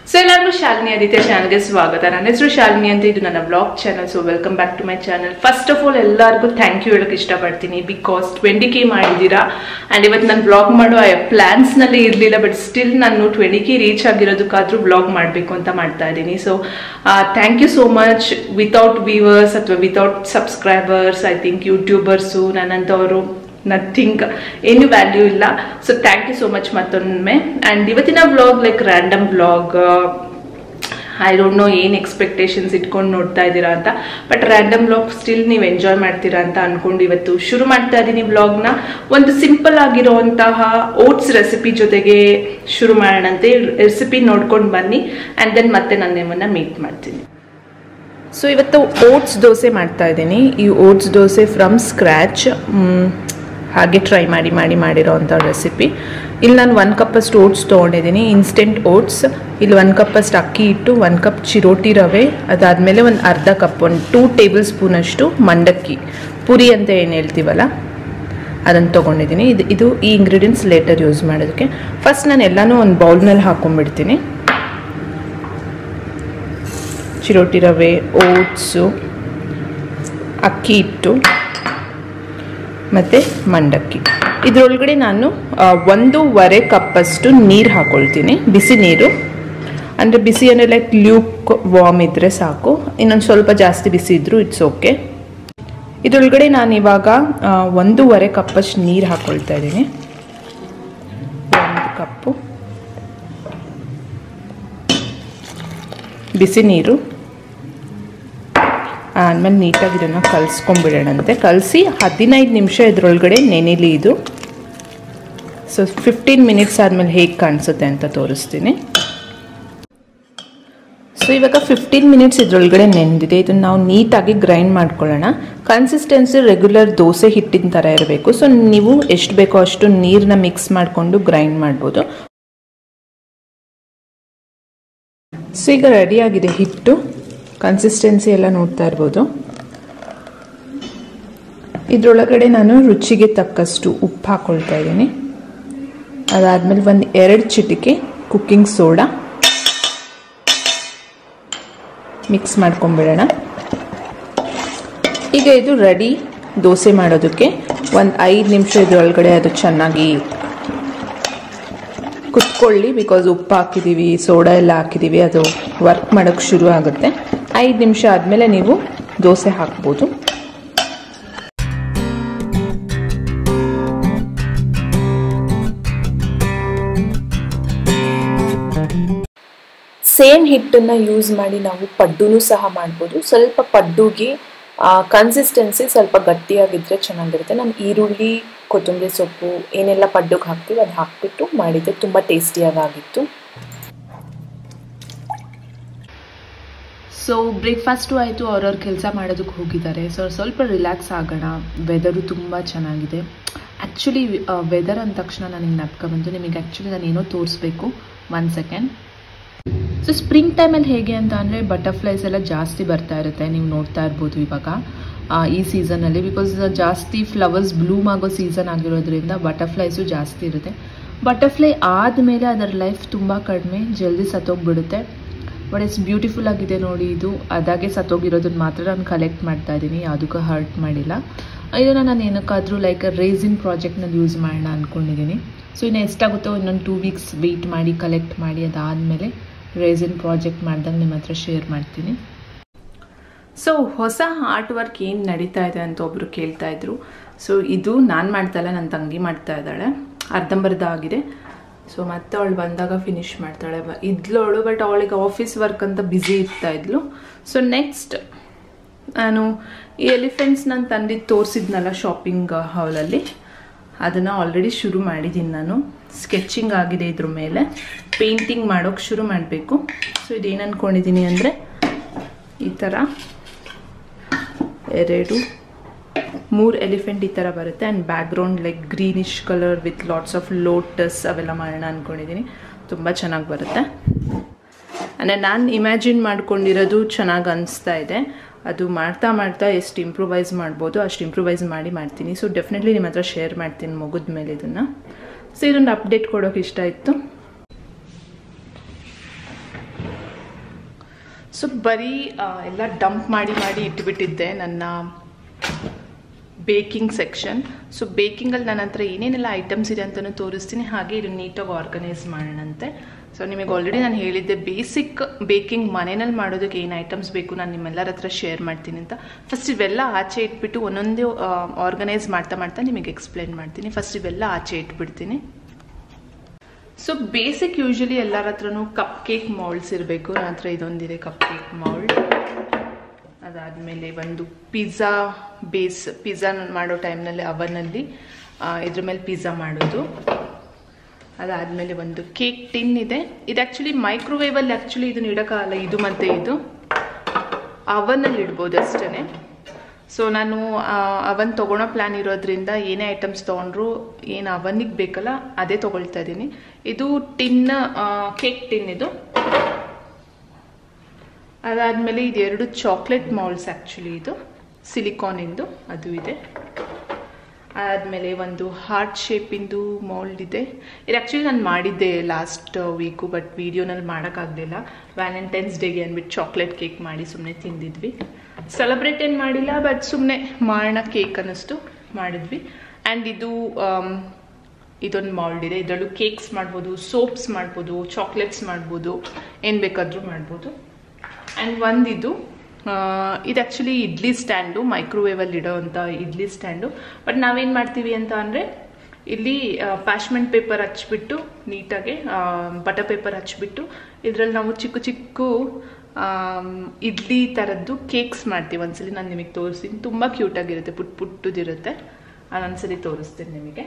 so ಎಲ್ಲರಿಗೂ ಶಾಲಿನಿ ಆದಿತ್ಯ ಚಾನಲ್ಗೆ ಸ್ವಾಗತ ನನ್ನ ಹೆಸರು ಶಾಲಿನಿ ಅಂತ ಇದು ನನ್ನ blog channel so welcome back to my channel first of all ಎಲ್ಲರಿಗೂ ಥ್ಯಾಂಕ್ ಯು ಹೇಳೋಕೆ ಇಷ್ಟಪಡ್ತೀನಿ ಬಿಕಾಸ್ ಟ್ವೆಂಟಿ ಕೆ ಮಾಡಿದ್ದೀರಾ ಆ್ಯಂಡ್ ಇವತ್ತು ನಾನು ಬ್ಲಾಗ್ ಮಾಡೋ ಪ್ಲ್ಯಾನ್ಸ್ನಲ್ಲಿ ಇರಲಿಲ್ಲ ಬಟ್ ಸ್ಟಿಲ್ ನಾನು ಟ್ವೆಂಟಿ ಕೆ ರೀಚ್ ಆಗಿರೋದಕ್ಕಾದ್ರೂ ಬ್ಲಾಗ್ ಮಾಡಬೇಕು ಅಂತ ಮಾಡ್ತಾ ಇದ್ದೀನಿ so thank you so much without viewers ಅಥವಾ without subscribers I think YouTubers ನನ್ನಂಥವರು ನಥಿಂಗ್ ಏನು ವ್ಯಾಲ್ಯೂ ಇಲ್ಲ so thank you so much ಮತ್ತೊಮ್ಮೆ ಆ್ಯಂಡ್ ಇವತ್ತಿನ vlog like random vlog I don't know ಏನು ಎಕ್ಸ್ಪೆಕ್ಟೇಷನ್ಸ್ ಇಟ್ಕೊಂಡು ನೋಡ್ತಾ ಇದ್ದೀರಾ ಅಂತ ಬಟ್ ರ್ಯಾಂಡಮ್ ವ್ಲಾಗ್ ಸ್ಟಿಲ್ ನೀವು ಎಂಜಾಯ್ ಮಾಡ್ತೀರಾ ಅಂತ ಅನ್ಕೊಂಡು ಇವತ್ತು ಶುರು ಮಾಡ್ತಾ ಇದ್ದೀನಿ ವ್ಲಾಗ್ನ ಒಂದು ಸಿಂಪಲ್ ಆಗಿರುವಂತಹ ಓಟ್ಸ್ ರೆಸಿಪಿ ಜೊತೆಗೆ ಶುರು ಮಾಡೋಣಂತೆ ರೆಸಿಪಿ ನೋಡ್ಕೊಂಡು ಬನ್ನಿ ಆ್ಯಂಡ್ ದೆನ್ ಮತ್ತೆ ನಾನು ನಿಮ್ಮನ್ನು ಮೀಟ್ ಮಾಡ್ತೀನಿ ಸೊ ಇವತ್ತು ಓಟ್ಸ್ ದೋಸೆ ಮಾಡ್ತಾ ಇದ್ದೀನಿ ಈ ಓಟ್ಸ್ ದೋಸೆ ಫ್ರಮ್ ಸ್ಕ್ರ್ಯಾಚ್ ಹಾಗೆ ಟ್ರೈ ಮಾಡಿ ಮಾಡಿ ಮಾಡಿರೋ ಅಂಥ ರೆಸಿಪಿ ಇಲ್ಲಿ ನಾನು ಒಂದು ಕಪ್ಪಷ್ಟು ಓಟ್ಸ್ ತೊಗೊಂಡಿದ್ದೀನಿ ಇನ್ಸ್ಟೆಂಟ್ ಓಟ್ಸ್ ಇಲ್ಲಿ ಒಂದು ಕಪ್ಪಷ್ಟು ಅಕ್ಕಿ ಇಟ್ಟು ಒಂದು ಕಪ್ ಚಿರೋಟಿ ರವೆ ಅದಾದಮೇಲೆ ಒಂದು ಅರ್ಧ ಕಪ್ ಒಂದು ಟೂ ಟೇಬಲ್ ಸ್ಪೂನಷ್ಟು ಮಂಡಕ್ಕಿ ಪುರಿ ಅಂತ ಏನು ಹೇಳ್ತೀವಲ್ಲ ಅದನ್ನು ತೊಗೊಂಡಿದ್ದೀನಿ ಇದು ಇದು ಈ ಇಂಗ್ರೀಡಿಯೆಂಟ್ಸ್ ಲೇಟರ್ ಯೂಸ್ ಮಾಡೋದಕ್ಕೆ ಫಸ್ಟ್ ನಾನು ಎಲ್ಲನೂ ಒಂದು ಬೌಲ್ನಲ್ಲಿ ಹಾಕೊಂಡ್ಬಿಡ್ತೀನಿ ಚಿರೋಟಿ ರವೆ ಓಟ್ಸು ಅಕ್ಕಿ ಹಿಟ್ಟು ಮತ್ತು ಮಂಡಕ್ಕಿ ಇದರೊಳಗಡೆ ನಾನು ಒಂದೂವರೆ ಕಪ್ಪಷ್ಟು ನೀರು ಹಾಕ್ಕೊಳ್ತೀನಿ ಬಿಸಿ ನೀರು ಅಂದರೆ ಬಿಸಿ ಅಂದರೆ ಲೈಕ್ ಲ್ಯೂಕ್ ವಾಮ್ ಇದ್ದರೆ ಸಾಕು ಇನ್ನೊಂದು ಸ್ವಲ್ಪ ಜಾಸ್ತಿ ಬಿಸಿ ಇದ್ದರೂ ಇಟ್ಸ್ ಓಕೆ ಇದರೊಳಗಡೆ ನಾನು ಇವಾಗ ಒಂದೂವರೆ ಕಪ್ಪಷ್ಟು ನೀರು ಹಾಕ್ಕೊಳ್ತಾ ಇದ್ದೀನಿ ಒಂದು ಕಪ್ಪು ಬಿಸಿ ನೀರು ಆಮೇಲೆ ನೀಟಾಗಿ ಇದನ್ನು ಕಲಿಸ್ಕೊಂಬಿಡೋಣಂತೆ ಕಲಸಿ ಹದಿನೈದು ನಿಮಿಷ ಇದರೊಳಗಡೆ ನೆನೆಲಿ ಇದು ಸೊ ಫಿಫ್ಟೀನ್ ಮಿನಿಟ್ಸ್ ಆದಮೇಲೆ ಹೇಗೆ ಕಾಣಿಸುತ್ತೆ ಅಂತ ತೋರಿಸ್ತೀನಿ ಸೊ ಇವಾಗ ಫಿಫ್ಟೀನ್ ಮಿನಿಟ್ಸ್ ಇದರೊಳಗಡೆ ನೆನೆದಿದೆ ಇದನ್ನು ನಾವು ನೀಟಾಗಿ ಗ್ರೈಂಡ್ ಮಾಡ್ಕೊಳ್ಳೋಣ ಕನ್ಸಿಸ್ಟೆನ್ಸಿ ರೆಗ್ಯುಲರ್ ದೋಸೆ ಹಿಟ್ಟಿನ ಥರ ಇರಬೇಕು ಸೊ ನೀವು ಎಷ್ಟು ಬೇಕೋ ಅಷ್ಟು ನೀರನ್ನ ಮಿಕ್ಸ್ ಮಾಡಿಕೊಂಡು ಗ್ರೈಂಡ್ ಮಾಡ್ಬೋದು ಸೊ ಈಗ ರೆಡಿಯಾಗಿದೆ ಹಿಟ್ಟು ಕನ್ಸಿಸ್ಟೆನ್ಸಿ ಎಲ್ಲ ನೋಡ್ತಾ ಇರ್ಬೋದು ಇದರೊಳಗಡೆ ನಾನು ರುಚಿಗೆ ತಕ್ಕಷ್ಟು ಉಪ್ಪು ಹಾಕ್ಕೊಳ್ತಾ ಇದ್ದೀನಿ ಅದಾದಮೇಲೆ ಒಂದು ಎರಡು ಚಿಟಿಕೆ ಕುಕ್ಕಿಂಗ್ ಸೋಡಾ ಮಿಕ್ಸ್ ಮಾಡ್ಕೊಂಬಿಡೋಣ ಈಗ ಇದು ರೆಡಿ ದೋಸೆ ಮಾಡೋದಕ್ಕೆ ಒಂದು ಐದು ನಿಮಿಷ ಇದರೊಳಗಡೆ ಅದು ಚೆನ್ನಾಗಿ ಕುತ್ಕೊಳ್ಳಿ ಬಿಕಾಸ್ ಉಪ್ಪು ಹಾಕಿದ್ದೀವಿ ಸೋಡಾ ಎಲ್ಲ ಹಾಕಿದ್ದೀವಿ ಅದು ವರ್ಕ್ ಮಾಡೋಕ್ಕೆ ಶುರು ಆಗುತ್ತೆ ಐದು ನಿಮಿಷ ಆದಮೇಲೆ ನೀವು ದೋಸೆ ಹಾಕ್ಬೋದು ಸೇಮ್ ಹಿಟ್ಟನ್ನು ಯೂಸ್ ಮಾಡಿ ನಾವು ಪಡ್ಡುನೂ ಸಹ ಮಾಡ್ಬೋದು ಸ್ವಲ್ಪ ಪಡ್ಡುಗೆ ಕನ್ಸಿಸ್ಟೆನ್ಸಿ ಸ್ವಲ್ಪ ಗಟ್ಟಿಯಾಗಿದ್ದರೆ ಚೆನ್ನಾಗಿರುತ್ತೆ ನಾನು ಈರುಳ್ಳಿ ಕೊತ್ತಂಬರಿ ಸೊಪ್ಪು ಏನೆಲ್ಲ ಪಡ್ಡುಗೆ ಹಾಕ್ತೀವಿ ಅದು ಹಾಕ್ಬಿಟ್ಟು ಮಾಡಿದ್ದೆ ತುಂಬ ಟೇಸ್ಟಿಯಾಗಿತ್ತು ಸೊ ಬ್ರೇಕ್ಫಾಸ್ಟು ಆಯಿತು ಅವ್ರವ್ರ ಕೆಲಸ ಮಾಡೋದಕ್ಕೆ ಹೋಗಿದ್ದಾರೆ ಸೊ ಸ್ವಲ್ಪ ರಿಲ್ಯಾಕ್ಸ್ ಆಗೋಣ ವೆದರು ತುಂಬ ಚೆನ್ನಾಗಿದೆ ಆ್ಯಕ್ಚುಲಿ ವೆದರ್ ಅಂದ ತಕ್ಷಣ ನನಗೆ ನೆಪ್ಕ ಬಂತು ನಿಮಗೆ ಆ್ಯಕ್ಚುಲಿ ನಾನು ಏನೋ ತೋರಿಸ್ಬೇಕು ಒನ್ ಸೆಕೆಂಡ್ ಸೊ ಸ್ಪ್ರಿಂಗ್ ಟೈಮಲ್ಲಿ ಹೇಗೆ ಅಂತ ಅಂದರೆ ಬಟರ್ಫ್ಲೈಸ್ ಎಲ್ಲ ಜಾಸ್ತಿ ಬರ್ತಾ ಇರುತ್ತೆ ನೀವು ನೋಡ್ತಾ ಇರ್ಬೋದು ಇವಾಗ ಈ ಸೀಸನಲ್ಲಿ ಬಿಕಾಸ್ ಜಾಸ್ತಿ ಫ್ಲವರ್ಸ್ ಬ್ಲೂಮ್ ಆಗೋ ಸೀಸನ್ ಆಗಿರೋದ್ರಿಂದ ಬಟರ್ಫ್ಲೈಸು ಜಾಸ್ತಿ ಇರುತ್ತೆ ಬಟರ್ಫ್ಲೈ ಆದಮೇಲೆ ಅದರ ಲೈಫ್ ತುಂಬ ಕಡಿಮೆ ಜಲ್ದಿ ಸತ್ತೋಗ್ಬಿಡುತ್ತೆ ಬಟ್ ಇಟ್ಸ್ ಬ್ಯೂಟಿಫುಲ್ ಆಗಿದೆ ನೋಡಿ ಇದು ಅದಾಗೆ ಸತ್ತೋಗಿರೋದನ್ನ ಮಾತ್ರ ನಾನು ಕಲೆಕ್ಟ್ ಮಾಡ್ತಾ ಇದ್ದೀನಿ ಯಾವುದಕ್ಕೂ ಹರ್ಟ್ ಮಾಡಿಲ್ಲ ಇದನ್ನು ನಾನು ಏನಕ್ಕಾದರೂ ಲೈಕ್ ರೇಸಿನ್ ಪ್ರಾಜೆಕ್ಟ್ನಲ್ಲಿ ಯೂಸ್ ಮಾಡೋಣ ಅಂದ್ಕೊಂಡಿದ್ದೀನಿ ಸೊ ಇನ್ನು ಎಷ್ಟಾಗುತ್ತೋ ಇನ್ನೊಂದು ಟೂ ವೀಕ್ಸ್ ವೆಯ್ಟ್ ಮಾಡಿ ಕಲೆಕ್ಟ್ ಮಾಡಿ ಅದಾದಮೇಲೆ ರೇಸಿನ್ ಪ್ರಾಜೆಕ್ಟ್ ಮಾಡ್ದಾಗ ನಿಮ್ಮ ಹತ್ರ ಶೇರ್ ಮಾಡ್ತೀನಿ ಸೊ ಹೊಸ ಆರ್ಟ್ ವರ್ಕ್ ಏನು ನಡೀತಾ ಇದೆ ಅಂತ ಒಬ್ಬರು ಕೇಳ್ತಾ ಇದ್ರು ಸೊ ಇದು ನಾನು ಮಾಡ್ತಾ ಇಲ್ಲ ನನ್ನ ತಂಗಿ ಮಾಡ್ತಾ ಇದ್ದಾಳೆ ಅರ್ಧಂಬರ್ಧ ಆಗಿದೆ ಸೊ ಮತ್ತೆ ಅವಳು ಬಂದಾಗ ಫಿನಿಶ್ ಮಾಡ್ತಾಳೆ ಬ ಇದ್ಲವಳು ಬಟ್ ಅವಳಿಗೆ ಆಫೀಸ್ ವರ್ಕ್ ಅಂತ ಬ್ಯುಸಿ ಇರ್ತಾ ಇದ್ಲು ಸೊ ನೆಕ್ಸ್ಟ್ ನಾನು ಈ ಎಲಿಫೆಂಟ್ಸ್ ನಾನು ತಂದಿದ್ದು ತೋರಿಸಿದ್ನಲ್ಲ ಶಾಪಿಂಗ್ ಹಾಲಲ್ಲಿ ಅದನ್ನು ಆಲ್ರೆಡಿ ಶುರು ಮಾಡಿದ್ದೀನಿ ನಾನು ಸ್ಕೆಚಿಂಗ್ ಆಗಿದೆ ಇದ್ರ ಮೇಲೆ ಪೇಂಟಿಂಗ್ ಮಾಡೋಕ್ಕೆ ಶುರು ಮಾಡಬೇಕು ಸೊ ಇದೇನು ಅಂದ್ಕೊಂಡಿದ್ದೀನಿ ಅಂದರೆ ಈ ಥರ ಎರಡು ಮೂರು ಎಲಿಫೆಂಟ್ ಈ ಥರ ಬರುತ್ತೆ and background like greenish colour with lots of lotus ಅವೆಲ್ಲ ಮಾಡೋಣ ಅಂದ್ಕೊಂಡಿದ್ದೀನಿ ತುಂಬ ಚೆನ್ನಾಗಿ ಬರುತ್ತೆ ಅಂದರೆ ನಾನು ಇಮ್ಯಾಜಿನ್ ಮಾಡ್ಕೊಂಡಿರೋದು ಚೆನ್ನಾಗಿ ಅನಿಸ್ತಾ ಇದೆ ಅದು ಮಾಡ್ತಾ ಮಾಡ್ತಾ ಎಷ್ಟು ಇಂಪ್ರೂವೈಸ್ ಮಾಡ್ಬೋದು ಅಷ್ಟು ಇಂಪ್ರೂವೈಸ್ ಮಾಡಿ ಮಾಡ್ತೀನಿ ಸೊ ಡೆಫಿನೆಟ್ಲಿ ನಿಮ್ಮ ಹತ್ರ ಶೇರ್ ಮಾಡ್ತೀನಿ ಮುಗಿದ ಮೇಲೆ ಇದನ್ನು ಸೊ ಇದೊಂದು ಅಪ್ಡೇಟ್ ಕೊಡೋಕೆ ಇಷ್ಟ ಇತ್ತು ಸೊ ಬರೀ ಆ, ಎಲ್ಲ ಡಂಪ್ ಮಾಡಿ ಮಾಡಿ ಇಟ್ಬಿಟ್ಟಿದ್ದೆ ನನ್ನ ಬೇಕಿಂಗ್ ಸೆಕ್ಷನ್ ಸೊ ಬೇಕಿಂಗಲ್ಲಿ ನನ್ನ ಹತ್ರ ಏನೇನೆಲ್ಲ ಐಟಮ್ಸ್ ಇದೆ ಅಂತಲೂ ತೋರಿಸ್ತೀನಿ ಹಾಗೆ ಇದು ನೀಟಾಗಿ ಆರ್ಗನೈಸ್ ಮಾಡೋಣಂತೆ ಸೊ ನಿಮಗೆ ಆಲ್ರೆಡಿ ನಾನು ಹೇಳಿದ್ದೆ ಬೇಸಿಕ್ ಬೇಕಿಂಗ್ ಮನೆಯಲ್ಲಿ ಮಾಡೋದಕ್ಕೆ ಏನು ಐಟಮ್ಸ್ ಬೇಕು ನಾನು ನಿಮ್ಮೆಲ್ಲರ ಹತ್ರ ಶೇರ್ ಮಾಡ್ತೀನಿ ಅಂತ ಫಸ್ಟ್ ಇವೆಲ್ಲ ಆಚೆ ಇಟ್ಬಿಟ್ಟು ಒಂದೊಂದೇ ಆರ್ಗನೈಸ್ ಮಾಡ್ತಾ ಮಾಡ್ತಾ ನಿಮಗೆ ಎಕ್ಸ್ಪ್ಲೇನ್ ಮಾಡ್ತೀನಿ ಫಸ್ಟ್ ಇವೆಲ್ಲ ಆಚೆ ಇಟ್ಬಿಡ್ತೀನಿ ಸೊ ಬೇಸಿಕ್ ಯೂಶಲಿ ಎಲ್ಲರ ಹತ್ರನೂ ಕಪ್ ಕೇಕ್ ಮೌಲ್ಡ್ಸ್ ಇರಬೇಕು ನನ್ನ ಹತ್ರ ಇದೊಂದಿದೆ ಕಪ್ ಕೇಕ್ ಮೌಲ್ಡ್ ಅದಾದಮೇಲೆ ಒಂದು ಪಿಜ್ಜಾ ಬೇಸ್ ಪಿಜ್ಜಾ ಮಾಡೋ ಟೈಮ್ನಲ್ಲಿ ಅವನಲ್ಲಿ ಇದ್ರ ಮೇಲೆ ಪಿಜ್ಜಾ ಮಾಡೋದು ಅದಾದಮೇಲೆ ಒಂದು ಕೇಕ್ ಟಿನ್ ಇದೆ ಇದು ಆ್ಯಕ್ಚುಲಿ ಮೈಕ್ರೋವೇವಲ್ಲಿ ಆ್ಯಕ್ಚುಲಿ ಇದನ್ನ ಇಡೋಕ್ಕಾಗಲ್ಲ ಇದು ಮತ್ತು ಇದು ಅವನಲ್ಲಿ ಇಡ್ಬೋದು ಅಷ್ಟೇ ಸೊ ನಾನು ಅವನ್ ತೊಗೊಳೋ ಪ್ಲ್ಯಾನ್ ಇರೋದ್ರಿಂದ ಏನೇ ಐಟಮ್ಸ್ ತೊಗೊಂಡ್ರು ಏನು ಅವನಿಗೆ ಬೇಕಲ್ಲ ಅದೇ ತೊಗೊಳ್ತಾ ಇದ್ದೀನಿ ಇದು ಟಿನ್ ಕೇಕ್ ಟಿನ್ ಇದು ಅದಾದಮೇಲೆ ಇದೆರಡು ಚಾಕ್ಲೇಟ್ ಮೌಲ್ಸ್ ಆ್ಯಕ್ಚುಲಿ ಇದು ಸಿಲಿಕಾನಿಂದು ಅದು ಇದೆ ಅದಾದಮೇಲೆ ಒಂದು ಹಾರ್ಟ್ ಶೇಪಿಂದು ಮೌಲ್ಡ್ ಇದೆ ಇದು ಆ್ಯಕ್ಚುಲಿ ನಾನು ಮಾಡಿದ್ದೆ ಲಾಸ್ಟ್ ವೀಕು ಬಟ್ ವೀಡಿಯೋನಲ್ಲಿ ಮಾಡೋಕ್ಕಾಗಲಿಲ್ಲ ವ್ಯಾಲೆಂಟೈನ್ಸ್ ಡೇಗೆ ಅಂದ್ಬಿಟ್ಟು ಚಾಕ್ಲೇಟ್ ಕೇಕ್ ಮಾಡಿ ಸುಮ್ಮನೆ ತಿಂದಿದ್ವಿ ಸೆಲೆಬ್ರೇಟ್ ಏನು ಮಾಡಿಲ್ಲ ಬಟ್ ಸುಮ್ಮನೆ ಮಾಡೋಣ ಕೇಕ್ ಅನ್ನಿಸ್ತು ಮಾಡಿದ್ವಿ ಆ್ಯಂಡ್ ಇದು ಆಮ್, ಇದೊಂದು ಮೌಲ್ಡ್ ಇದೆ ಇದರಲ್ಲೂ ಕೇಕ್ಸ್ ಮಾಡ್ಬೋದು ಸೋಪ್ಸ್ ಮಾಡ್ಬೋದು ಚಾಕ್ಲೇಟ್ಸ್ ಮಾಡ್ಬೋದು ಏನು ಬೇಕಾದರೂ ಮಾಡ್ಬೋದು ಆ್ಯಂಡ್ ಒಂದಿದು ಆ, ಇದು ಆ್ಯಕ್ಚುಲಿ ಇಡ್ಲಿ ಸ್ಟ್ಯಾಂಡು ಮೈಕ್ರೋವೇವಲ್ಲಿ ಇಡೋವಂಥ ಇಡ್ಲಿ ಸ್ಟ್ಯಾಂಡು ಬಟ್ ನಾವೇನು ಮಾಡ್ತೀವಿ ಅಂತ ಅಂದರೆ ಇಲ್ಲಿ ಪ್ಯಾಶ್ಮೆಂಟ್ ಪೇಪರ್ ಹಚ್ಬಿಟ್ಟು ನೀಟಾಗಿ ಬಟರ್ ಪೇಪರ್ ಹಚ್ಬಿಟ್ಟು ಇದರಲ್ಲಿ ನಾವು ಚಿಕ್ಕ ಚಿಕ್ಕ ಆಮ್, ಇಡ್ಲಿ ಥರದ್ದು ಕೇಕ್ಸ್ ಮಾಡ್ತೀವಿ ಒಂದ್ಸಲಿ ನಾನು ನಿಮಗೆ ತೋರಿಸ್ತೀನಿ ತುಂಬ ಕ್ಯೂಟಾಗಿರುತ್ತೆ ಪುಟ್ ಪುಟ್ಟದಿರುತ್ತೆ ಅದೊಂದ್ಸಲಿ ತೋರಿಸ್ತೀನಿ ನಿಮಗೆ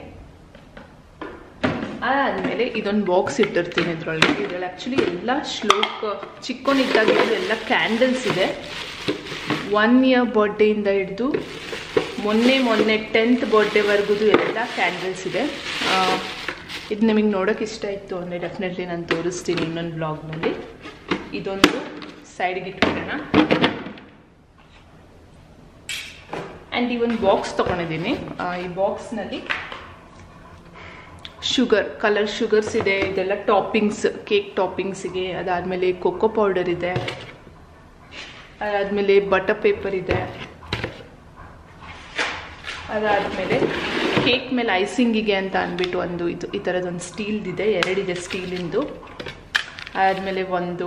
ಅದಾದಮೇಲೆ ಇದೊಂದು ಬಾಕ್ಸ್ ಇಟ್ಟಿರ್ತೀನಿ ಇದರೊಳಗೆ ಇದರಲ್ಲಿ ಆ್ಯಕ್ಚುಲಿ ಎಲ್ಲ ಶ್ಲೋಕ್ ಚಿಕ್ಕೋನಿದ್ದಾಗ ಎಲ್ಲ ಕ್ಯಾಂಡಲ್ಸ್ ಇದೆ ಒನ್ ಇಯರ್ ಬರ್ಡೇಯಿಂದ ಹಿಡಿದು ಮೊನ್ನೆ ಮೊನ್ನೆ ಟೆಂತ್ ಬರ್ಡೇವರೆಗೂ ಎಲ್ಲ ಕ್ಯಾಂಡಲ್ಸ್ ಇದೆ ಆ, ಇದು ನಿಮಗೆ ನೋಡೋಕೆ ಇಷ್ಟ ಇತ್ತು ಅಂದರೆ ಡೆಫಿನೆಟ್ಲಿ ನಾನು ತೋರಿಸ್ತೀನಿ ಇನ್ನೊಂದು ಬ್ಲಾಗ್ನಲ್ಲಿ ಇದೊಂದು ಸೈಡ್ಗೆ ಇಟ್ಬಿಡೋಣ ಆ್ಯಂಡ್ ಈ ಒಂದು ಬಾಕ್ಸ್ ತೊಗೊಂಡಿದ್ದೀನಿ ಈ ಬಾಕ್ಸ್ನಲ್ಲಿ ಶುಗರ್ ಕಲರ್ ಶುಗರ್ಸ್ ಇದೆ ಇದೆಲ್ಲ ಟಾಪಿಂಗ್ಸ್ ಕೇಕ್ ಟಾಪಿಂಗ್ಸಿಗೆ ಅದಾದಮೇಲೆ ಕೊಕೋ ಪೌಡರ್ ಇದೆ ಅದಾದಮೇಲೆ ಬಟರ್ ಪೇಪರ್ ಇದೆ ಅದಾದಮೇಲೆ ಕೇಕ್ ಮೇಲೆ ಐಸಿಂಗಿಗೆ ಅಂತ ಅಂದ್ಬಿಟ್ಟು ಒಂದು ಇದು ಈ ಥರದೊಂದು ಸ್ಟೀಲ್ದಿದೆ ಎರಡಿದೆ ಸ್ಟೀಲಿಂದು ಅದಾದಮೇಲೆ ಒಂದು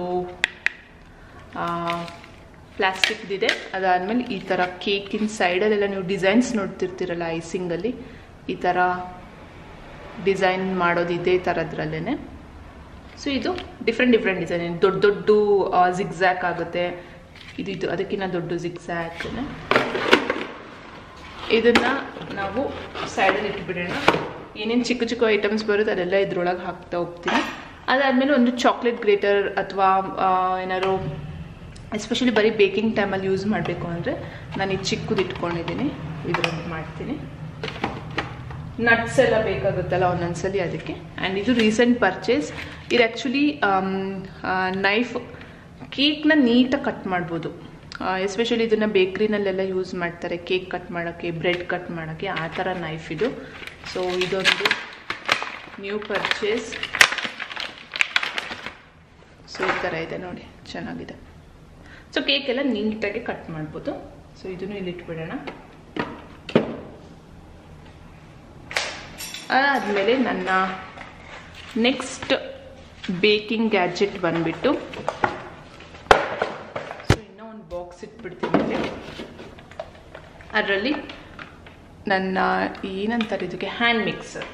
ಪ್ಲಾಸ್ಟಿಕ್ದಿದೆ ಅದಾದಮೇಲೆ ಈ ಥರ ಕೇಕಿನ ಸೈಡಲ್ಲೆಲ್ಲ ನೀವು ಡಿಸೈನ್ಸ್ ನೋಡ್ತಿರ್ತೀರಲ್ಲ ಐಸಿಂಗಲ್ಲಿ ಈ ಥರ ಡಿಸೈನ್ ಮಾಡೋದು ಇದೇ ಥರದ್ರಲ್ಲೇ ಸೊ ಇದು ಡಿಫ್ರೆಂಟ್ ಡಿಫ್ರೆಂಟ್ ಡಿಸೈನ್ ದೊಡ್ಡ ದೊಡ್ಡ ಜಿಗ್ಝ್ಯಾಕ್ ಆಗುತ್ತೆ ಇದು ಇದು ಅದಕ್ಕಿಂತ ದೊಡ್ಡ ಜಿಗ್ಝ್ಯಾಕ್ ಇದನ್ನು ನಾವು ಸೈಡಲ್ಲಿ ಇಟ್ಬಿಡೋಣ ಏನೇನು ಚಿಕ್ಕ ಚಿಕ್ಕ ಐಟಮ್ಸ್ ಬರುತ್ತೆ ಅದೆಲ್ಲ ಇದ್ರೊಳಗೆ ಹಾಕ್ತಾ ಹೋಗ್ತೀನಿ ಅದಾದಮೇಲೆ ಒಂದು ಚಾಕ್ಲೇಟ್ ಗ್ರೇಟರ್ ಅಥವಾ ಏನಾದ್ರು ಎಸ್ಪೆಷಲಿ ಬರೀ ಬೇಕಿಂಗ್ ಟೈಮಲ್ಲಿ ಯೂಸ್ ಮಾಡಬೇಕು ಅಂದರೆ ನಾನು ಇದು ಚಿಕ್ಕದು ಇಟ್ಕೊಂಡಿದ್ದೀನಿ ಇದ್ರಲ್ಲಿ ಮಾಡ್ತೀನಿ ನಟ್ಸ್ ಎಲ್ಲ ಬೇಕಾಗುತ್ತಲ್ಲ ಒಂದೊಂದ್ಸಲಿ ಅದಕ್ಕೆ ಆ್ಯಂಡ್ ಇದು ರೀಸೆಂಟ್ ಪರ್ಚೇಸ್ ಇದು ಆ್ಯಕ್ಚುಲಿ ನೈಫ್ ಕೇಕ್ನ ನೀಟಾಗಿ ಕಟ್ ಮಾಡ್ಬೋದು ಎಸ್ಪೆಷಲಿ ಇದನ್ನು ಬೇಕ್ರಿನಲ್ಲೆಲ್ಲ ಯೂಸ್ ಮಾಡ್ತಾರೆ ಕೇಕ್ ಕಟ್ ಮಾಡೋಕ್ಕೆ ಬ್ರೆಡ್ ಕಟ್ ಮಾಡೋಕ್ಕೆ ಆ ಥರ ನೈಫ್ ಇದು ಸೊ ಇದೊಂದು ನ್ಯೂ ಪರ್ಚೇಸ್ ಸೊ ಈ ಥರ ಇದೆ ನೋಡಿ ಚೆನ್ನಾಗಿದೆ ಸೊ ಕೇಕ್ ಎಲ್ಲ ನೀಟಾಗಿ ಕಟ್ ಮಾಡ್ಬೋದು ಸೊ ಇದನ್ನು ಇಲ್ಲಿ ಇಟ್ಬಿಡೋಣ ಅದಾದಮೇಲೆ ನನ್ನ ನೆಕ್ಸ್ಟ್ ಬೇಕಿಂಗ್ ಗ್ಯಾಜೆಟ್ ಬಂದ್ಬಿಟ್ಟು ಸೊ ಇನ್ನೂ ಒಂದು ಬಾಕ್ಸ್ ಇಟ್ಬಿಡ್ತೀನಿ ಇಲ್ಲಿ ಅದರಲ್ಲಿ ನನ್ನ ಏನಂತಾರೆ ಇದಕ್ಕೆ hand mixer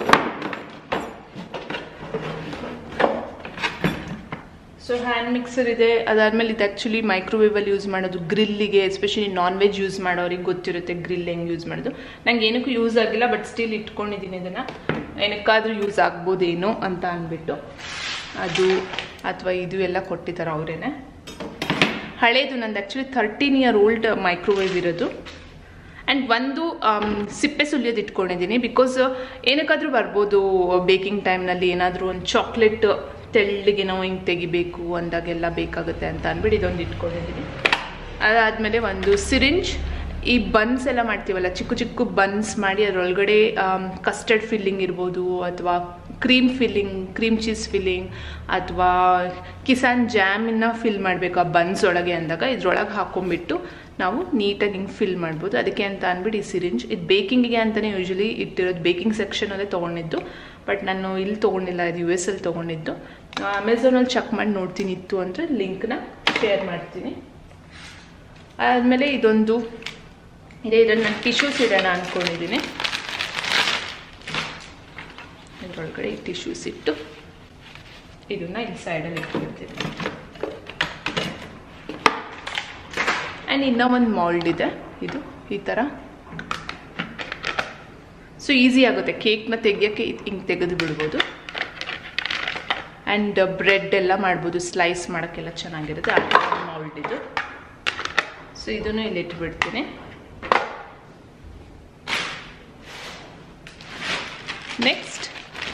so hand mixer ಇದೆ ಅದಾದಮೇಲೆ ಇದು ಆ್ಯಕ್ಚುಲಿ ಮೈಕ್ರೋವೇವಲ್ಲಿ ಯೂಸ್ ಮಾಡೋದು ಗ್ರಿಲ್ಲಿಗೆ ಎಸ್ಪೆಷಲಿ ನಾನ್ ವೆಜ್ ಯೂಸ್ ಮಾಡೋರಿಗೆ ಗೊತ್ತಿರುತ್ತೆ ಗ್ರಿಲ್ ಹೆಂಗೆ ಯೂಸ್ ಮಾಡೋದು ನಂಗೆ ಏನಕ್ಕೂ ಯೂಸ್ ಆಗಿಲ್ಲ ಬಟ್ ಸ್ಟಿಲ್ ಇಟ್ಕೊಂಡಿದ್ದೀನಿ ಇದನ್ನು ಏನಕ್ಕಾದರೂ ಯೂಸ್ ಆಗ್ಬೋದೇನೋ ಅಂತ ಅಂದ್ಬಿಟ್ಟು ಅದು ಅಥವಾ ಇದು ಎಲ್ಲ ಕೊಟ್ಟಿದ್ದಾರೆ ಅವರೇನೆ ಹಳೇದು ನಂದು actually thirteen year old microwave ಇರೋದು ಆ್ಯಂಡ್ ಒಂದು ಸಿಪ್ಪೆ ಸುಲಿಯೋದು ಇಟ್ಕೊಂಡಿದ್ದೀನಿ ಬಿಕಾಸ್ ಏನಕ್ಕಾದರೂ ಬರ್ಬೋದು ಬೇಕಿಂಗ್ ಟೈಮ್ನಲ್ಲಿ ಏನಾದರೂ ಒಂದು ಚಾಕ್ಲೇಟ್ ತೆಳ್ಳಗೆ ನಾವು ಹಿಂಗೆ ತೆಗಿಬೇಕು ಅಂದಾಗೆಲ್ಲ ಬೇಕಾಗುತ್ತೆ ಅಂತ ಅಂದ್ಬಿಟ್ಟು ಇದೊಂದು ಇಟ್ಕೊಂಡಿದ್ದೀನಿ ಅದಾದಮೇಲೆ ಒಂದು ಸಿರಿಂಜ್ ಈ ಬನ್ಸ್ ಎಲ್ಲ ಮಾಡ್ತೀವಲ್ಲ ಚಿಕ್ಕ ಚಿಕ್ಕ ಬನ್ಸ್ ಮಾಡಿ ಅದರೊಳಗಡೆ ಕಸ್ಟರ್ಡ್ ಫಿಲ್ಲಿಂಗ್ ಇರ್ಬೋದು ಅಥವಾ cream filling cream cheese filling ಅಥವಾ ಕಿಸಾನ್ ಜಾಮನ್ನ ಫಿಲ್ ಮಾಡಬೇಕು ಆ ಬನ್ಸ್ ಒಳಗೆ ಅಂದಾಗ ಇದ್ರೊಳಗೆ ಹಾಕೊಂಡ್ಬಿಟ್ಟು ನಾವು ನೀಟಾಗಿ ಹಿಂಗೆ ಫಿಲ್ ಮಾಡ್ಬೋದು ಅದಕ್ಕೆ ಅಂತ ಅಂದ್ಬಿಟ್ಟು ಈ ಸಿರಿಂಜ್ ಇದು ಬೇಕಿಂಗಿಗೆ ಅಂತಲೇ ಯೂಶಲಿ ಇಟ್ಟಿರೋದು ಬೇಕಿಂಗ್ ಸೆಕ್ಷನಲ್ಲೇ ತೊಗೊಂಡಿದ್ದು ಬಟ್ ನಾನು ಇಲ್ಲಿ ತೊಗೊಂಡಿಲ್ಲ ಇದು ಯು ಎಸ್ ಅಲ್ಲಿ ತೊಗೊಂಡಿದ್ದು ಅಮೆಝಾನಲ್ಲಿ ಚೆಕ್ ಮಾಡಿ ನೋಡ್ತೀನಿ ಇತ್ತು ಅಂದರೆ ಲಿಂಕ್ನ ಶೇರ್ ಮಾಡ್ತೀನಿ ಆದಮೇಲೆ ಇದೊಂದು ಇದೆ ಇದನ್ನು ನಾನು ಟಿಶ್ಯೂಸ್ ಇಡೋಣ ಅಂದ್ಕೊಂಡಿದ್ದೀನಿ ಇದರೊಳಗಡೆ ಈ ಟಿಶ್ಯೂಸ್ ಇಟ್ಟು ಇದನ್ನು ಇಲ್ಲಿ ಸೈಡಲ್ಲಿ ಇಟ್ಬಿಡ್ತೀನಿ ಆ್ಯಂಡ್ ಇನ್ನೂ ಒಂದು ಮಾಲ್ಡ್ ಇದೆ ಇದು ಈ ಥರ ಸೊ ಈಸಿ ಆಗುತ್ತೆ ಕೇಕ್ನ ತೆಗಿಯೋಕ್ಕೆ ಹಿಂಗೆ ತೆಗೆದು ಬಿಡ್ಬೋದು ಆ್ಯಂಡ್ ಬ್ರೆಡ್ ಎಲ್ಲ ಮಾಡ್ಬೋದು ಸ್ಲೈಸ್ ಮಾಡೋಕ್ಕೆಲ್ಲ ಚೆನ್ನಾಗಿರುತ್ತೆ ಆ ಥರ ಮಾಲ್ಡ್ ಇದು ಸೊ ಇದನ್ನು ಇಲ್ಲಿ ಇಟ್ಬಿಡ್ತೀನಿ ನೆಕ್ಸ್ಟ್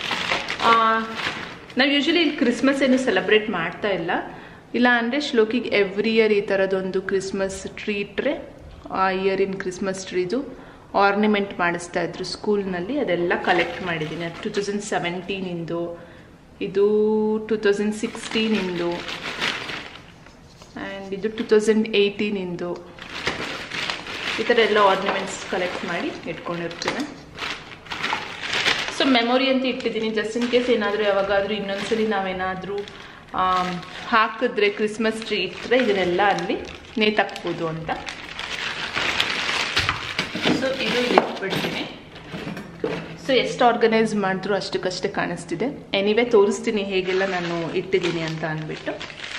ನಾವು ಯೂಶಲಿ ಇಲ್ಲಿ ಕ್ರಿಸ್ಮಸ್ ಏನು ಸೆಲೆಬ್ರೇಟ್ ಮಾಡ್ತಾ ಇಲ್ಲ ಇಲ್ಲ ಅಂದರೆ ಶ್ಲೋಕಿಗೆ ಎವ್ರಿ ಇಯರ್ ಈ ಥರದೊಂದು ಕ್ರಿಸ್ಮಸ್ ಟ್ರೀ ಇಟ್ಟರೆ ಆ ಇಯರಿನ ಕ್ರಿಸ್ಮಸ್ ಟ್ರೀದು ಆರ್ನಿಮೆಂಟ್ ಮಾಡಿಸ್ತಾ ಇದ್ರು ಸ್ಕೂಲ್ನಲ್ಲಿ ಅದೆಲ್ಲ ಕಲೆಕ್ಟ್ ಮಾಡಿದ್ದೀನಿ ಅದು ಟು ತೌಸಂಡ್ ಸೆವೆಂಟೀನಿಂದು ಇದು ಟು ತೌಸಂಡ್ ಸಿಕ್ಸ್ಟೀನಿಂದು ಆ್ಯಂಡ್ ಇದು ಟು ತೌಸಂಡ್ ಏಯ್ಟೀನಿಂದು ಈ ಥರ ಎಲ್ಲ ಆರ್ನಮೆಂಟ್ಸ್ ಕಲೆಕ್ಟ್ ಮಾಡಿ ಇಟ್ಕೊಂಡಿರ್ತೀನಿ ಸೊ ಮೆಮೊರಿ ಅಂತ ಇಟ್ಟಿದ್ದೀನಿ ಜಸ್ಟ್ ಇನ್ ಕೇಸ್ ಏನಾದರೂ ಯಾವಾಗಾದರೂ ಇನ್ನೊಂದ್ಸಲಿ ನಾವೇನಾದರೂ ಹಾಕಿದ್ರೆ ಕ್ರಿಸ್ಮಸ್ ಟ್ರೀ ಇಟ್ಟರೆ ಇದನ್ನೆಲ್ಲ ಅಲ್ಲಿ ನೇತಾಕ್ಬೋದು ಅಂತ ಸೊ ಇದು ಇಲ್ಲಿ ಇಟ್ಬಿಡ್ತೀನಿ ಸೊ ಎಷ್ಟು ಆರ್ಗನೈಸ್ ಮಾಡಿದ್ರು ಅಷ್ಟಕ್ಕಷ್ಟೇ ಕಾಣಿಸ್ತಿದೆ ಎನಿವೇ ತೋರಿಸ್ತೀನಿ ಹೇಗೆಲ್ಲ ನಾನು ಇಟ್ಟಿದ್ದೀನಿ ಅಂತ ಅಂದ್ಬಿಟ್ಟು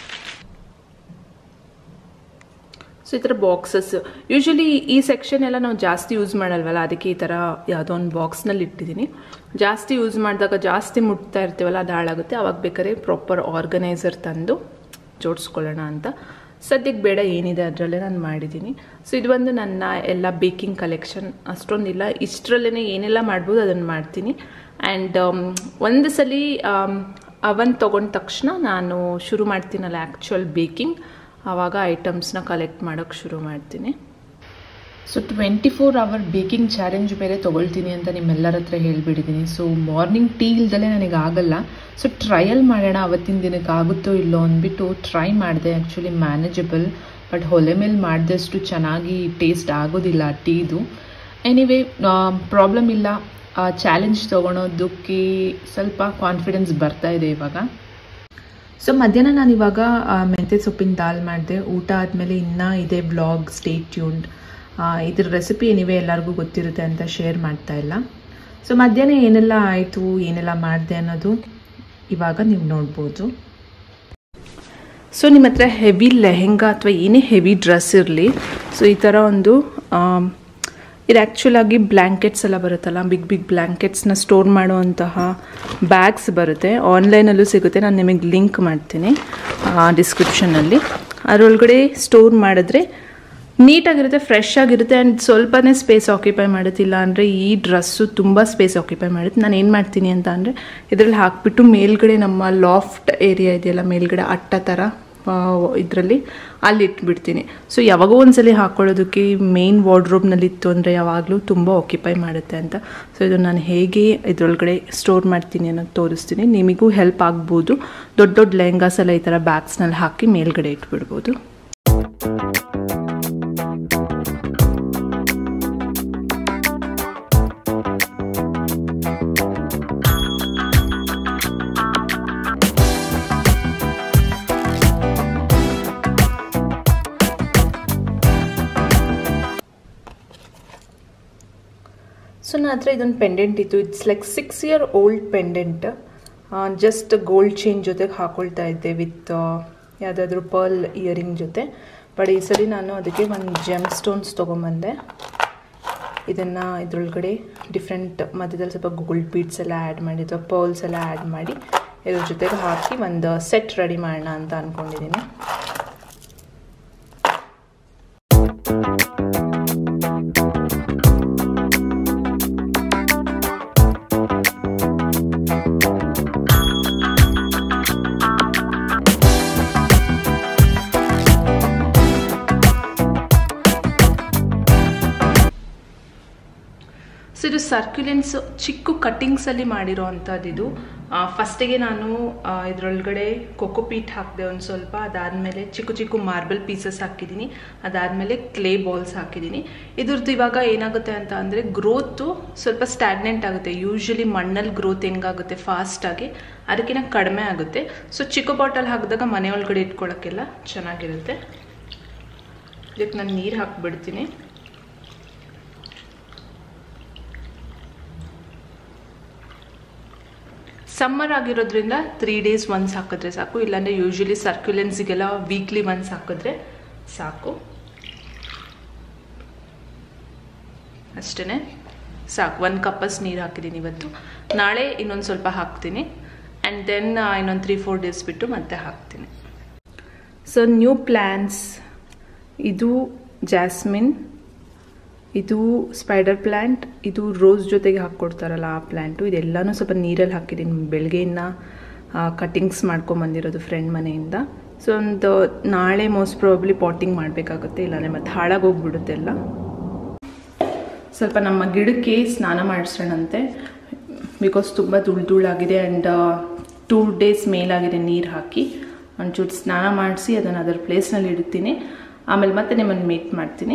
ಸೊ ಈ ಥರ ಬಾಕ್ಸಸ್ ಯೂಶ್ವಲಿ ಈ ಸೆಕ್ಷನ್ ಎಲ್ಲ ನಾವು ಜಾಸ್ತಿ ಯೂಸ್ ಮಾಡಲ್ವಲ್ಲ ಅದಕ್ಕೆ ಈ ಥರ ಯಾವುದೋ ಒಂದು ಬಾಕ್ಸ್ನಲ್ಲಿ ಇಟ್ಟಿದ್ದೀನಿ ಜಾಸ್ತಿ ಯೂಸ್ ಮಾಡಿದಾಗ ಜಾಸ್ತಿ ಮುಟ್ತಾ ಇರ್ತೀವಲ್ಲ ಅದು ಹಾಳಾಗುತ್ತೆ ಅವಾಗ ಬೇಕಾದ್ರೆ ಪ್ರಾಪರ್ ಆರ್ಗನೈಸರ್ ತಂದು ಜೋಡಿಸ್ಕೊಳ್ಳೋಣ ಅಂತ ಸದ್ಯಕ್ಕೆ ಬೇಡ ಏನಿದೆ ಅದರಲ್ಲೇ ನಾನು ಮಾಡಿದ್ದೀನಿ ಸೊ ಇದು ಒಂದು ನನ್ನ ಎಲ್ಲ ಬೇಕಿಂಗ್ ಕಲೆಕ್ಷನ್ ಅಷ್ಟೊಂದಿಲ್ಲ ಇಷ್ಟರಲ್ಲೇ ಏನೆಲ್ಲ ಮಾಡ್ಬೋದು ಅದನ್ನು ಮಾಡ್ತೀನಿ ಆ್ಯಂಡ್ ಒಂದು ಸಲ ಅವನ್ ತೊಗೊಂಡ ತಕ್ಷಣ ನಾನು ಶುರು ಮಾಡ್ತೀನಲ್ಲ ಆ್ಯಕ್ಚುಯಲ್ ಬೇಕಿಂಗ್ ಆವಾಗ ಐಟಮ್ಸ್ನ ಕಲೆಕ್ಟ್ ಮಾಡೋಕ್ಕೆ ಶುರು ಮಾಡ್ತೀನಿ so twenty four hour baking challenge ಬೇರೆ ತೊಗೊಳ್ತೀನಿ ಅಂತ ನಿಮ್ಮೆಲ್ಲರ ಹತ್ರ ಹೇಳಿಬಿಟ್ಟಿದ್ದೀನಿ ಸೊ ಮಾರ್ನಿಂಗ್ ಟೀ ಇಲ್ದಲೇ ನನಗೆ ಆಗಲ್ಲ ಸೊ ಟ್ರಯಲ್ ಮಾಡೋಣ ಅವತ್ತಿನ ದಿನಕ್ಕೆ ಆಗುತ್ತೋ ಇಲ್ಲೋ ಅಂದ್ಬಿಟ್ಟು ಟ್ರೈ ಮಾಡಿದೆ ಆ್ಯಕ್ಚುಲಿ ಮ್ಯಾನೇಜಬಲ್ ಬಟ್ ಹೊಲೆ ಮೇಲೆ ಮಾಡಿದಷ್ಟು ಚೆನ್ನಾಗಿ ಟೇಸ್ಟ್ ಆಗೋದಿಲ್ಲ ಟೀದು ಎನಿವೇ ಪ್ರಾಬ್ಲಮ್ ಇಲ್ಲ ಚಾಲೆಂಜ್ ತೊಗೊಳೋದಕ್ಕೆ ಸ್ವಲ್ಪ ಕಾನ್ಫಿಡೆನ್ಸ್ ಬರ್ತಾ ಇದೆ ಇವಾಗ ಸೊ ಮಧ್ಯಾಹ್ನ ನಾನು ಇವಾಗ ಮೆಂತ್ಯ ಸೊಪ್ಪಿನ ದಾಲ್ ಮಾಡಿದೆ ಊಟ ಆದಮೇಲೆ ಇನ್ನೂ ಇದೆ ಬ್ಲಾಗ್ ಸ್ಟೇಟ್ ಟ್ಯೂನ್ಡ್ ಇದ್ರ ರೆಸಿಪಿ ಏನಿವೆ ಎಲ್ಲರಿಗೂ ಗೊತ್ತಿರುತ್ತೆ ಅಂತ ಶೇರ್ ಮಾಡ್ತಾ ಇಲ್ಲ ಸೊ ಮಧ್ಯಾಹ್ನ ಏನೆಲ್ಲ ಆಯಿತು ಏನೆಲ್ಲ ಮಾಡಿದೆ ಅನ್ನೋದು ಇವಾಗ ನೀವು ನೋಡ್ಬೋದು ಸೊ ನಿಮ್ಮ ಹತ್ರ ಹೆವಿ ಲೆಹೆಂಗಾ ಅಥವಾ ಏನೇ ಹೆವಿ ಡ್ರೆಸ್ ಇರಲಿ ಸೊ ಈ ಥರ ಒಂದು ಇದು ಆ್ಯಕ್ಚುಲಾಗಿ ಬ್ಲ್ಯಾಂಕೆಟ್ಸ್ ಎಲ್ಲ ಬರುತ್ತಲ್ಲ ಬಿಗ್ ಬಿಗ್ ಬ್ಲ್ಯಾಂಕೆಟ್ಸ್ನ ಸ್ಟೋರ್ ಮಾಡುವಂತಹ ಬ್ಯಾಗ್ಸ್ ಬರುತ್ತೆ ಆನ್ಲೈನಲ್ಲೂ ಸಿಗುತ್ತೆ ನಾನು ನಿಮಗೆ ಲಿಂಕ್ ಮಾಡ್ತೀನಿ ಡಿಸ್ಕ್ರಿಪ್ಷನಲ್ಲಿ ಅದರೊಳಗಡೆ ಸ್ಟೋರ್ ಮಾಡಿದ್ರೆ ನೀಟಾಗಿರುತ್ತೆ ಫ್ರೆಶ್ ಆಗಿರುತ್ತೆ ಆ್ಯಂಡ್ ಸ್ವಲ್ಪನೇ ಸ್ಪೇಸ್ ಆಕ್ಯುಪೈ ಮಾಡುತ್ತಿಲ್ಲ ಅಂದರೆ ಈ ಡ್ರೆಸ್ಸು ತುಂಬ ಸ್ಪೇಸ್ ಆಕ್ಯುಪೈ ಮಾಡುತ್ತೆ ನಾನು ಏನು ಮಾಡ್ತೀನಿ ಅಂತ ಅಂದರೆ ಇದರಲ್ಲಿ ಹಾಕ್ಬಿಟ್ಟು ಮೇಲ್ಗಡೆ ನಮ್ಮ ಲಾಫ್ಟ್ ಏರಿಯಾ ಇದೆಯಲ್ಲ ಮೇಲ್ಗಡೆ ಅಟ್ಟ ಥರ ಇದರಲ್ಲಿ ಅಲ್ಲಿ ಇಟ್ಬಿಡ್ತೀನಿ ಸೊ ಯಾವಾಗೋ ಒಂದ್ಸಲಿ ಹಾಕ್ಕೊಳ್ಳೋದಕ್ಕೆ ಮೇನ್ ವಾರ್ಡ್ರೋಬ್ನಲ್ಲಿ ಇತ್ತು ಅಂದರೆ ಯಾವಾಗಲೂ ತುಂಬ ಆಕ್ಯುಪೈ ಮಾಡುತ್ತೆ ಅಂತ ಸೊ ಇದು ನಾನು ಹೇಗೆ ಇದರೊಳಗಡೆ ಸ್ಟೋರ್ ಮಾಡ್ತೀನಿ ಅನ್ನೋದು ತೋರಿಸ್ತೀನಿ ನಿಮಗೂ ಹೆಲ್ಪ್ ಆಗ್ಬೋದು ದೊಡ್ಡ ದೊಡ್ಡ ಲೆಹಂಗಾಸ್ ಎಲ್ಲ ಈ ಥರ ಬ್ಯಾಗ್ಸ್ನಲ್ಲಿ ಹಾಕಿ ಮೇಲ್ಗಡೆ ಇಟ್ಬಿಡ್ಬೋದು ಸೊ ನನ್ನ ಹತ್ರ ಇದೊಂದು ಪೆಂಡೆಂಟ್ ಇತ್ತು it's like six year old pendant just gold chain ಜೊತೆಗೆ ಹಾಕೊಳ್ತಾ ಇದ್ದೆ ವಿತ್ ಯಾವುದಾದ್ರೂ ಪರ್ಲ್ ಇಯರಿಂಗ್ ಜೊತೆ ಬಟ್ ಈ ಸರಿ ನಾನು ಅದಕ್ಕೆ ಒಂದು ಜೆಮ್ ಸ್ಟೋನ್ಸ್ ತೊಗೊಂಬಂದೆ ಇದನ್ನು ಇದ್ರೊಳಗಡೆ ಡಿಫ್ರೆಂಟ್ ಮಧ್ಯದಲ್ಲಿ ಸ್ವಲ್ಪ ಗೋಲ್ಡ್ ಬೀಡ್ಸ್ ಎಲ್ಲ ಆ್ಯಡ್ ಮಾಡಿ ಅಥವಾ ಪರ್ಲ್ಸ್ ಎಲ್ಲ ಆ್ಯಡ್ ಮಾಡಿ ಇದ್ರ ಜೊತೆಗೆ ಹಾಕಿ ಒಂದು ಸೆಟ್ ರೆಡಿ ಮಾಡೋಣ ಅಂತ ಅಂದ್ಕೊಂಡಿದ್ದೀನಿ ಸೊ ಇದು ಸರ್ಕ್ಯುಲೆನ್ಸ್ ಚಿಕ್ಕ ಕಟ್ಟಿಂಗ್ಸಲ್ಲಿ ಮಾಡಿರೋ ಅಂಥದ್ದು ಇದು ಫಸ್ಟಿಗೆ ನಾನು ಇದರೊಳಗಡೆ ಕೊಕೊಪೀಟ್ ಹಾಕಿದೆ ಒಂದು ಸ್ವಲ್ಪ ಅದಾದಮೇಲೆ ಚಿಕ್ಕ ಚಿಕ್ಕ ಮಾರ್ಬಲ್ ಪೀಸಸ್ ಹಾಕಿದ್ದೀನಿ ಅದಾದಮೇಲೆ ಕ್ಲೇ ಬಾಲ್ಸ್ ಹಾಕಿದ್ದೀನಿ ಇದ್ರದ್ದು ಇವಾಗ ಏನಾಗುತ್ತೆ ಅಂತ ಅಂದರೆ ಗ್ರೋತು ಸ್ವಲ್ಪ ಸ್ಟ್ಯಾಗ್ನೆಂಟ್ ಆಗುತ್ತೆ ಯೂಶ್ವಲಿ ಮಣ್ಣಲ್ಲಿ ಗ್ರೋತ್ ಹೆಂಗಾಗುತ್ತೆ ಫಾಸ್ಟಾಗಿ ಅದಕ್ಕಿಂತ ಕಡಿಮೆ ಆಗುತ್ತೆ ಸೊ ಚಿಕ್ಕ ಬಾಟಲ್ ಹಾಕಿದಾಗ ಮನೆ ಒಳಗಡೆ ಇಟ್ಕೊಳ್ಳೋಕ್ಕೆಲ್ಲ ಚೆನ್ನಾಗಿರುತ್ತೆ ಇದಕ್ಕೆ ನಾನು ನೀರು ಹಾಕಿಬಿಡ್ತೀನಿ ಸಮ್ಮರ್ ಆಗಿರೋದ್ರಿಂದ ತ್ರೀ ಡೇಸ್ ಒನ್ಸ್ ಹಾಕಿದ್ರೆ ಸಾಕು ಇಲ್ಲಾಂದರೆ ಯೂಶ್ವಲಿ ಸರ್ಕ್ಯುಲೆನ್ಸಿಗೆಲ್ಲ ವೀಕ್ಲಿ ಒನ್ಸ್ ಹಾಕಿದ್ರೆ ಸಾಕು ಅಷ್ಟೇ ಸಾಕು ಒಂದು ಕಪ್ಪಸ್ ನೀರು ಹಾಕಿದ್ದೀನಿ ಇವತ್ತು ನಾಳೆ ಇನ್ನೊಂದು ಸ್ವಲ್ಪ ಹಾಕ್ತೀನಿ ಆ್ಯಂಡ್ ದೆನ್ ಇನ್ನೊಂದು ತ್ರೀ ಫೋರ್ ಡೇಸ್ ಬಿಟ್ಟು ಮತ್ತೆ ಹಾಕ್ತೀನಿ ಸೊ ನ್ಯೂ ಪ್ಲ್ಯಾನ್ಸ್ ಇದು ಜಾಸ್ಮಿನ್ ಇದು ಸ್ಪೈಡರ್ ಪ್ಲ್ಯಾಂಟ್ ಇದು ರೋಸ್ ಜೊತೆಗೆ ಹಾಕ್ಕೊಡ್ತಾರಲ್ಲ ಆ ಪ್ಲ್ಯಾಂಟು ಇದೆಲ್ಲನೂ ಸ್ವಲ್ಪ ನೀರಲ್ಲಿ ಹಾಕಿದ್ದೀನಿ ಬೆಳಗ್ಗೆಯಿಂದ ಕಟ್ಟಿಂಗ್ಸ್ ಮಾಡ್ಕೊಂಬಂದಿರೋದು ಫ್ರೆಂಡ್ ಮನೆಯಿಂದ ಸೊ ಒಂದು ನಾಳೆ ಮೋಸ್ಟ್ ಪ್ರಾಬ್ಲಿ ಪಾಟಿಂಗ್ ಮಾಡಬೇಕಾಗುತ್ತೆ ಇಲ್ಲಾಂದರೆ ಮತ್ತೆ ಹಾಳಾಗೋಗ್ಬಿಡುತ್ತೆ ಎಲ್ಲ ಸ್ವಲ್ಪ ನಮ್ಮ ಗಿಡಕ್ಕೆ ಸ್ನಾನ ಮಾಡಿಸೋಣಂತೆ ಬಿಕಾಸ್ ತುಂಬ ಧೂಳು ಧೂಳಾಗಿದೆ ಆ್ಯಂಡ್ ಟೂ ಡೇಸ್ ಮೇಲಾಗಿದೆ ನೀರು ಹಾಕಿ ಒಂಚೂರು ಸ್ನಾನ ಮಾಡಿಸಿ ಅದನ್ನು ಅದರ ಪ್ಲೇಸ್ನಲ್ಲಿ ಇಡ್ತೀನಿ ಆಮೇಲೆ ಮತ್ತೆ ನಿಮ್ಮನ್ನು ಮೀಟ್ ಮಾಡ್ತೀನಿ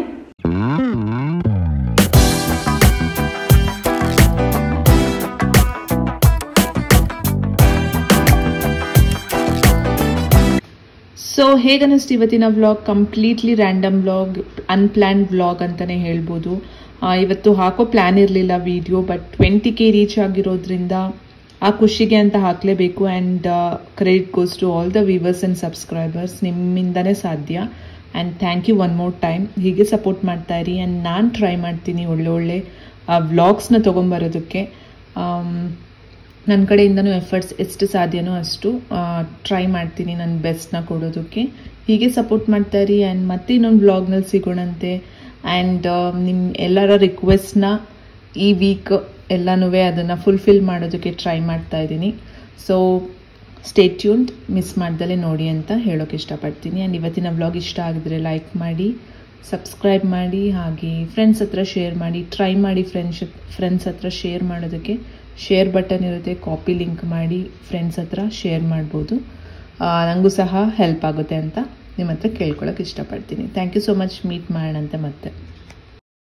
ಸೊ ಹೇಗನ್ನಿಸ್ತು ಇವತ್ತಿನ vlog completely random vlog unplanned vlog ಅಂತಲೇ ಹೇಳ್ಬೋದು ಇವತ್ತು ಹಾಕೋ ಪ್ಲ್ಯಾನ್ ಇರಲಿಲ್ಲ video but twenty K reach ಆಗಿರೋದ್ರಿಂದ ಆ ಖುಷಿಗೆ ಅಂತ ಹಾಕಲೇಬೇಕು and credit goes to all the viewers and subscribers ನಿಮ್ಮಿಂದನೇ ಸಾಧ್ಯ and thank you one more time ಹೀಗೆ ಸಪೋರ್ಟ್ ಮಾಡ್ತಾ ಇರಿ ಆ್ಯಂಡ್ ನಾನು ಟ್ರೈ ಮಾಡ್ತೀನಿ ಒಳ್ಳೆ ಒಳ್ಳೆ ವ್ಲಾಗ್ಸ್ನ ತೊಗೊಂಬರೋದಕ್ಕೆ ನನ್ನ ಕಡೆಯಿಂದನೂ ಎಫರ್ಟ್ಸ್ ಎಷ್ಟು ಸಾಧ್ಯನೋ ಅಷ್ಟು ಟ್ರೈ ಮಾಡ್ತೀನಿ ನನ್ನ ಬೆಸ್ಟ್ನ ಕೊಡೋದಕ್ಕೆ ಹೀಗೆ ಸಪೋರ್ಟ್ ಮಾಡ್ತಾ ಇರಿ ಆ್ಯಂಡ್ ಮತ್ತೆ ಇನ್ನೊಂದು ವ್ಲಾಗ್ನಲ್ಲಿ ಸಿಗೋಣಂತೆ ಆ್ಯಂಡ್ ನಿಮ್ಮ ಎಲ್ಲರ ರಿಕ್ವೆಸ್ಟ್ನ ಈ ವೀಕ್ ಎಲ್ಲನೂ ಅದನ್ನು ಫುಲ್ಫಿಲ್ ಮಾಡೋದಕ್ಕೆ ಟ್ರೈ ಮಾಡ್ತಾ ಇದ್ದೀನಿ ಸೊ ಸ್ಟೇ ಟ್ಯೂನ್ಡ್ ಮಿಸ್ ಮಾಡ್ದಲೇ ನೋಡಿ ಅಂತ ಹೇಳೋಕೆ ಇಷ್ಟಪಡ್ತೀನಿ ಆ್ಯಂಡ್ ಇವತ್ತಿನ ವ್ಲಾಗ್ ಇಷ್ಟ ಆಗಿದ್ರೆ ಲೈಕ್ ಮಾಡಿ ಸಬ್ಸ್ಕ್ರೈಬ್ ಮಾಡಿ ಹಾಗೆ ಫ್ರೆಂಡ್ಸ್ ಹತ್ರ ಶೇರ್ ಮಾಡಿ ಟ್ರೈ ಮಾಡಿ ಫ್ರೆಂಡ್ಸ್ ಫ್ರೆಂಡ್ಸ್ ಹತ್ರ ಶೇರ್ ಮಾಡೋದಕ್ಕೆ ಶೇರ್ ಬಟನ್ ಇರುತ್ತೆ ಕಾಪಿ ಲಿಂಕ್ ಮಾಡಿ ಫ್ರೆಂಡ್ಸ್ ಹತ್ರ ಶೇರ್ ಮಾಡ್ಬೋದು ನನಗೂ ಸಹ ಹೆಲ್ಪ್ ಆಗುತ್ತೆ ಅಂತ ನಿಮ್ಮ ಹತ್ರ ಕೇಳ್ಕೊಳಕ್ಕೆ ಇಷ್ಟಪಡ್ತೀನಿ thank you so much meet ಮಾಡೋಣಂತೆ ಮತ್ತೆ